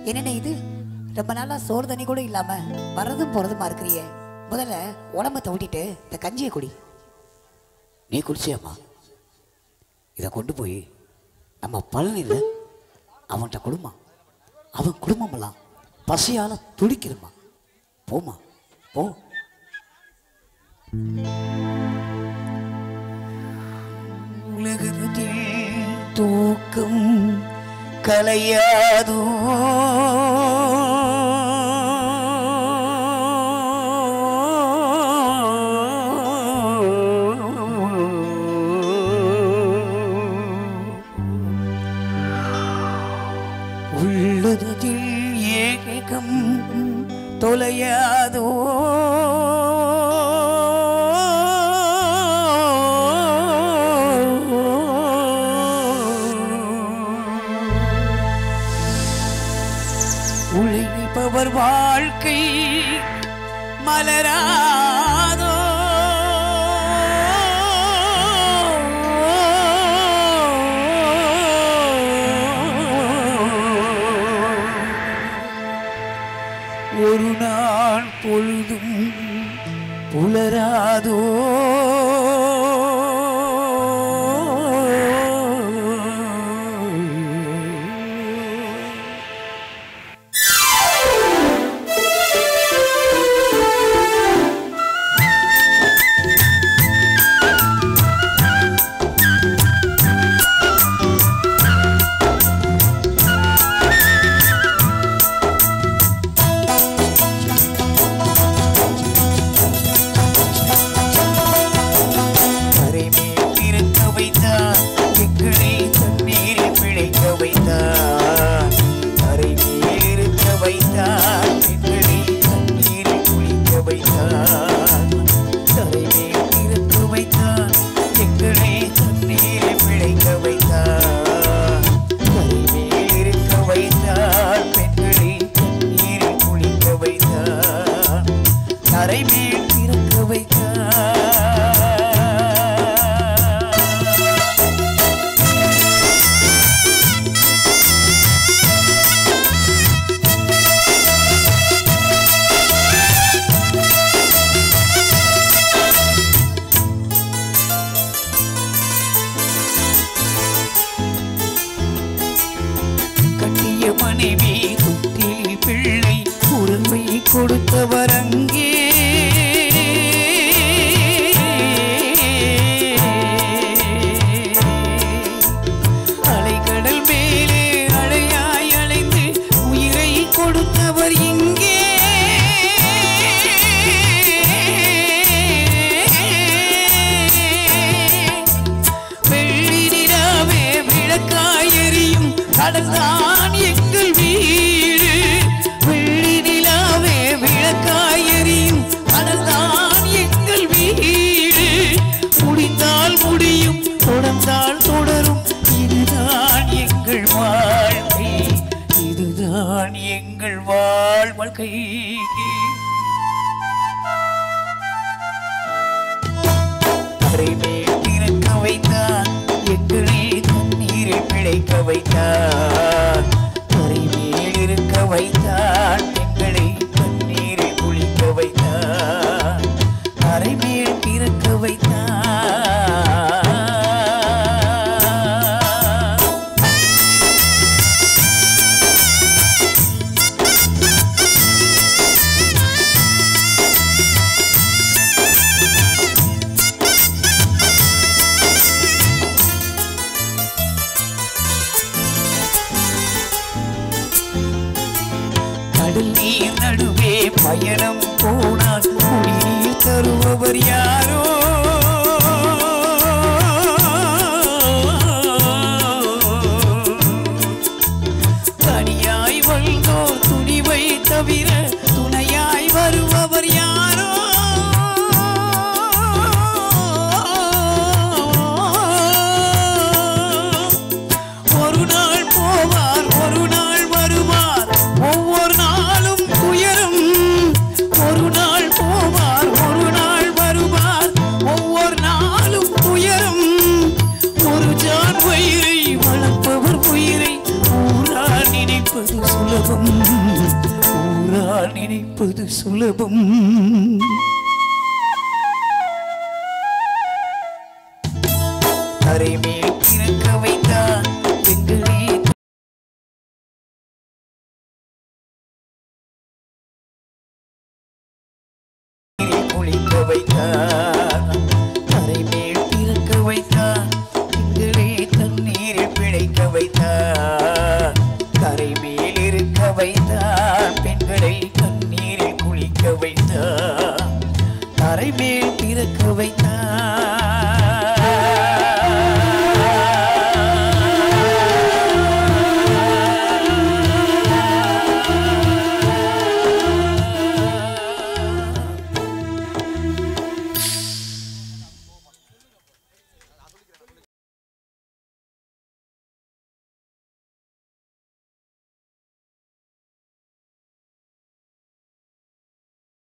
என்னென்ன இது ரொம்ப நாளா சோறு தண்ணி கூட இல்லாம வர்றதும் போறதுமா இருக்கிறியே முதல்ல உடம்ப தவிட்டிட்டு இந்த கஞ்சியை குடி நீ குடிச்சியம்மா இதை கொண்டு போய் நம்ம பழனியில் அவன்கிட்ட குடும்பம் அவன் குடும்பமெல்லாம் பசியால துடிக்கிறமா போமா போ உலகத்தில் தூக்கம் கலையாதோ உள்ளதில் ஏகம் தொலையாதோ உழைப்பவர் வாழ்க்கை மலராதோ ஒரு நாள் பொழுதும் புலராதோ கரைமேல் இருக்க வைத்தார் எங்களை தண்ணீரில் பிழைக்க வைத்தார் கரைமேல் இருக்க வைத்தார் எங்களை தண்ணீரில் குளிக்க வைத்தார் கரைமேல் இருக்க வைத்தார் எங்களை தண்ணீரில் பிழைக்க வைத்தார் கரைமேல் இருக்க வைத்தார் பெண்களை தண்ணீரில் குளிக்க வைத்தார் கரைமேல் இருக்க வைத்தார் கட்டிய மனைவி குட்டில் பிள்ளை உரிமை கொடுத்தவர் அங்கே அலைக்கடல் மேலே அலையாய் அலைந்து உயிரை கொடுத்தவர் இங்கே வெள்ளி நிலாவே விளக்காய் எரியும் கடல்தான் எங்கள் வீடு வெள்ளி நிலாவே விளக்காய் எரியும் கடல்தான் எங்கள் வீடு முடிந்தால் முடியும் தொடர்ந்தால் தொடரும் இதுதான் எங்கள் வாழ்க்கை இதுதான் எங்கள் வாழ்க்கை கரைமேல் இருக்க வைத்தார் எங்களை தண்ணீரில் பிழைக்க வைத்தார் கரைமேல் இருக்க வைத்தார் எங்களை தண்ணீரில் குளிக்க வைத்தார் கரைமேல் இருக்க வைத்தார் கடல் நீர் நடுவே பயணம் போனால் குடிநீர் தருபவர் யாரோ தனியாய் வந்தோர் துணிவை தவிர துணையாய் வருபவர் யாரோ ஒரு நாள் போவார் ஒரு நாள் வருவார் ஒவ்வொரு நாளும் துயரும் ஒரு நாள் போவார் ஒரு நாள் வருவார் ஒவ்வொரு நினைப்பது சுலபம் ஊரார் நினைப்பது சுலபம் தரை மேல் பிறக்க வைத்தார் பெண்களே நீரில் குளிக்க வைத்தார் தரை மேல் பிறக்க வைத்தார் பெண்களே தண்ணீரில் பிழைக்க வைத்தார் தரை மேல் இருக்க வைத்தார் பெண்களை தண்ணீரில் குளிக்க வைத்தார் தரை மேல் பிறக்க வைத்தார்